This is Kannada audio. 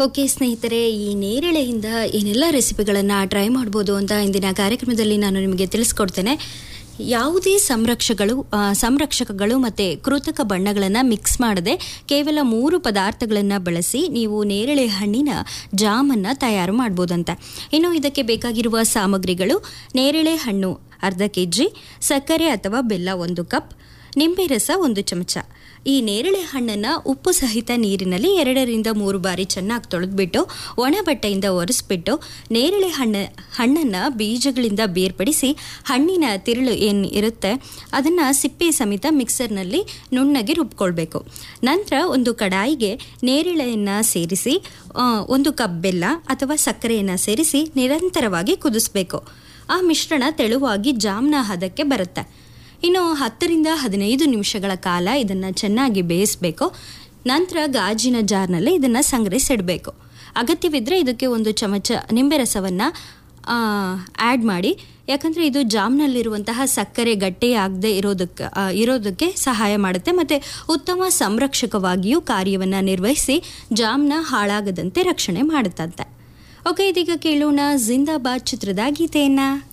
ಓಕೆ ಸ್ನೇಹಿತರೆ ಈ ನೇರಳೆಯಿಂದ ಏನೆಲ್ಲ ರೆಸಿಪಿಗಳನ್ನು ಟ್ರೈ ಮಾಡ್ಬೋದು ಅಂತ ಇಂದಿನ ಕಾರ್ಯಕ್ರಮದಲ್ಲಿ ನಾನು ನಿಮಗೆ ತಿಳಿಸ್ಕೊಡ್ತೇನೆ ಯಾವುದೇ ಸಂರಕ್ಷಕಗಳು ಆ, ಸಂರಕ್ಷಕಗಳು ಮತ್ತು ಕೃತಕ ಬಣ್ಣಗಳನ್ನು ಮಿಕ್ಸ್ ಮಾಡದೆ ಕೇವಲ ಮೂರು ಪದಾರ್ಥಗಳನ್ನು ಬಳಸಿ ನೀವು ನೇರಳೆ ಹಣ್ಣಿನ ಜಾಮನ್ನು ತಯಾರು ಮಾಡ್ಬೋದಂತ ಇನ್ನು ಇದಕ್ಕೆ ಬೇಕಾಗಿರುವ ಸಾಮಗ್ರಿಗಳು ನೇರಳೆ ಹಣ್ಣು ಅರ್ಧ ಕೆ ಜಿ ಸಕ್ಕರೆ ಅಥವಾ ಬೆಲ್ಲ ಒಂದು ಕಪ್ ನಿಂಬೆ ರಸ ಒಂದು ಚಮಚ ಈ ನೇರಳೆ ಹಣ್ಣನ್ನು ಉಪ್ಪು ಸಹಿತ ನೀರಿನಲ್ಲಿ ಎರಡರಿಂದ ಮೂರು ಬಾರಿ ಚೆನ್ನಾಗಿ ತೊಳೆದ್ಬಿಟ್ಟು ಒಣ ಬಟ್ಟೆಯಿಂದ ಒರೆಸ್ಬಿಟ್ಟು ನೇರಳೆ ಹಣ್ಣ ಹಣ್ಣನ್ನು ಬೀಜಗಳಿಂದ ಬೇರ್ಪಡಿಸಿ ಹಣ್ಣಿನ ತಿರುಳು ಏನು ಇರುತ್ತೆ ಅದನ್ನು ಸಿಪ್ಪೆ ಸಮೇತ ಮಿಕ್ಸರ್ನಲ್ಲಿ ನುಣ್ಣಗೆ ರುಬ್ಕೊಳ್ಬೇಕು ನಂತರ ಒಂದು ಕಡಾಯಿಗೆ ನೇರಳೆಯನ್ನು ಸೇರಿಸಿ ಆ, ಒಂದು ಕಪ್ ಬೆಲ್ಲ ಅಥವಾ ಸಕ್ಕರೆಯನ್ನು ಸೇರಿಸಿ ನಿರಂತರವಾಗಿ ಕುದಿಸ್ಬೇಕು ಆ ಮಿಶ್ರಣ ತೆಳುವಾಗಿ ಜಾಮ್ನ ಹದಕ್ಕೆ ಬರುತ್ತೆ ಇನ್ನು ಹತ್ತರಿಂದ ಹದಿನೈದು ನಿಮಿಷಗಳ ಕಾಲ ಇದನ್ನು ಚೆನ್ನಾಗಿ ಬೇಯಿಸಬೇಕು ನಂತರ ಗಾಜಿನ ಜಾರ್ನಲ್ಲಿ ಇದನ್ನು ಸಂಗ್ರಹಿಸಿಡಬೇಕು ಅಗತ್ಯವಿದ್ದರೆ ಇದಕ್ಕೆ ಒಂದು ಚಮಚ ನಿಂಬೆ ರಸವನ್ನು ಆ್ಯಡ್ ಮಾಡಿ ಯಾಕಂದರೆ ಇದು ಜಾಮ್ನಲ್ಲಿರುವಂತಹ ಸಕ್ಕರೆ ಗಟ್ಟಿಯಾಗದೆ ಇರೋದಕ್ಕೆ ಆ, ಇರೋದಕ್ಕೆ ಸಹಾಯ ಮಾಡುತ್ತೆ ಮತ್ತು ಉತ್ತಮ ಸಂರಕ್ಷಕವಾಗಿಯೂ ಕಾರ್ಯವನ್ನು ನಿರ್ವಹಿಸಿ ಜಾಮ್ನ ಹಾಳಾಗದಂತೆ ರಕ್ಷಣೆ ಮಾಡುತ್ತಂತೆ ಓಕೆ ಇದೀಗ ಕೇಳೋಣ ಜಿಂದಾಬಾದ್ ಚಿತ್ರದ ಗೀತೆಯನ್ನು